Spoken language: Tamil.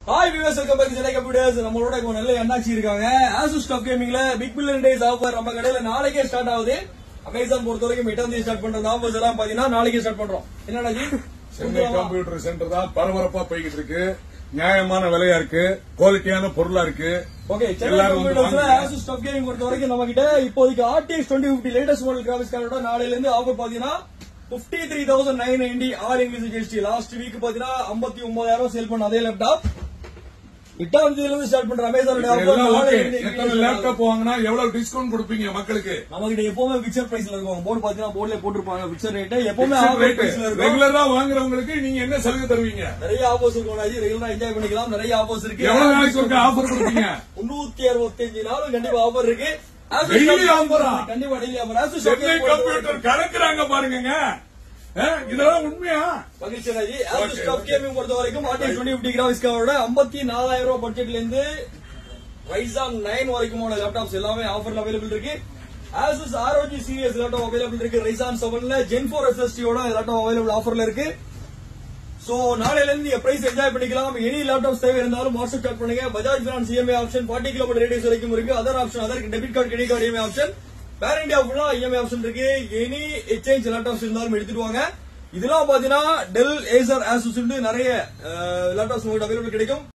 Hi viewers welcome back Chennai computers நம்மளோட இப்போ நல்ல என்னாச்சி இருக்காங்க ஆசூஸ் டாப் கேமிங்ல பிக் பில்லியன் டேஸ் ஆஃபர் நம்ம கடையில நாளைக்கே ஸ்டார்ட் ஆகுது அமேசான் பொறுத்த வரைக்கும் எட்டாம் தேதி ஸ்டார்ட் பண்ற ஆஃபர்ஸ் எல்லாம் பாத்தீங்கன்னா நாளைக்கே ஸ்டார்ட் பண்றோம் என்னடா ஜி சென்னை கம்ப்யூட்டர் சென்டர் தான் பரபரப்பா போய்கிட்டு இருக்கு நியாயமான விலையா இருக்கு குவாலிட்டியான பொருளா இருக்கு ஓகே சென்னை எல்லாரும் வந்து கம்ப்யூட்டர்ஸ்ல வாங்குங்க. ஆசூஸ் டாப் கேமிங் பொறுத்த வரைக்கும் நம்ம கிட்ட இப்போதைக்கு RTX twenty fifty latest model graphics கார்டோட நாளையில இருந்து ஆஃபர் பாத்தீங்கன்னா fifty three thousand nine ninety all inclusive GST last week பாத்தீங்கன்னா ஐம்பத்தி ஒன்பதாயிரம் சேல் பண்ண அதே லேப்டாப் எட்டாம் தேதியில இருந்து ஸ்டார்ட் பண்ற அமேசான் எல்லாம் ஆஃபர் ஓகே எத்தனை லேப்டாப் வாங்கினா எவ்வளவு டிஸ்கவுண்ட் கொடுப்பீங்க மக்களுக்கு நம்ம கிட்ட எப்பவுமே பிக்சர் பிரைஸ்ல இருக்கும் போர்டு பாத்தீங்கன்னா போர்ட்ல போட்டிருப்பாங்க பிக்சர் ரேட் எப்பவுமே ஆஃபர் பிரைஸ்ல இருக்கும் ரெகுலரா வாங்குறவங்களுக்கு நீங்க என்ன சலுகை தருவீங்க நிறைய ஆஃபர்ஸ் இருக்கும் ராஜி ரெகுலரா என்ஜாய் பண்ணிக்கலாம் நிறைய ஆஃபர்ஸ் இருக்கு எவ்வளவு நாளைக்கு ஒரு ஆஃபர் கொடுப்பீங்க முன்னூத்தி அறுபத்தஞ்சு நாளும் கண்டிப்பா ஆஃபர் இருக்கு Daily offer ஆ? கண்டிப்பா டெய்லி ஆஃபர் ஆசு சென்னை கம்ப்யூட்டர் கலக்குறாங்க பாருங்க இதெல்லாம் உண்மையா மகிழ்ச்சி ராஜி ஆசு Okay, ஸ்டாப் okay. கேமிங் பொறுத்த வரைக்கும் ஆர்டி டுவெண்ட்டி பிப்டி கிராஃபிக்ஸ்காவோட ஐம்பத்தி நாலாயிரம் ரூபாய் பட்ஜெட்ல இருந்து ரைசான் நைன் வரைக்குமான லேப்டாப்ஸ் எல்லாமே ஆஃபர்ல அவைலபிள் இருக்கு Asus ROG series laptop available இருக்கு ரைசான் செவன்ல ஜென் ஃபோர் எஸ்எஸ்டியோட லேப்டாப் அவைலபிள் ஆஃபர்ல இருக்கு சோ நாளையில இருந்து நீங்க பிரைஸ் என்ஜாய் பண்ணிக்கலாம் எனி லேப்டாப்ஸ் தேவை இருந்தாலும் வாட்ஸ்அப் சாட் பண்ணுங்க Bajaj finance EMI option forty kilometre radius வரைக்கும் இருக்கு other option other debit card credit card EMI option பேர் இந்தியா ஃபுல்லா இஎம்ஐ ஆப்ஷன் இருக்கு எனி எக்ஸ்சேஞ்ச் லேப்டாப்ஸ் இருந்தாலும் எடுத்துட்டு வாங்க இதெல்லாம் பாத்தீங்கன்னா டெல் ஏசர் ஆசூஸ் நிறைய லேப்டாப்ஸ் உங்களுக்கு அவைலபிள் கிடைக்கும்